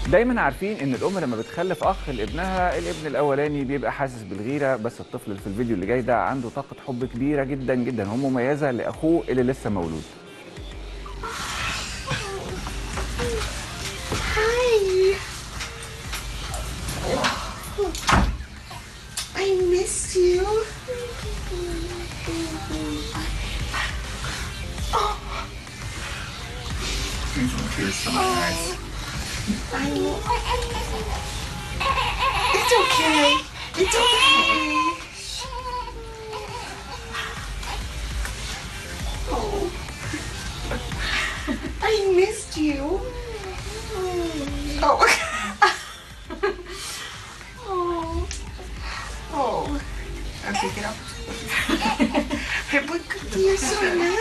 دايما عارفين ان الام لما بتخلف اخ لابنها الابن الاولاني بيبقى حاسس بالغيره بس الطفل اللي في الفيديو اللي جاي ده عنده طاقه حب كبيره جدا جدا هو مميزه لاخوه اللي لسه مولود Hi. I miss you. I know. It's okay. It's okay. Oh. I missed you. Oh. oh. Oh. Okay, get up. Hey, but you're so nice.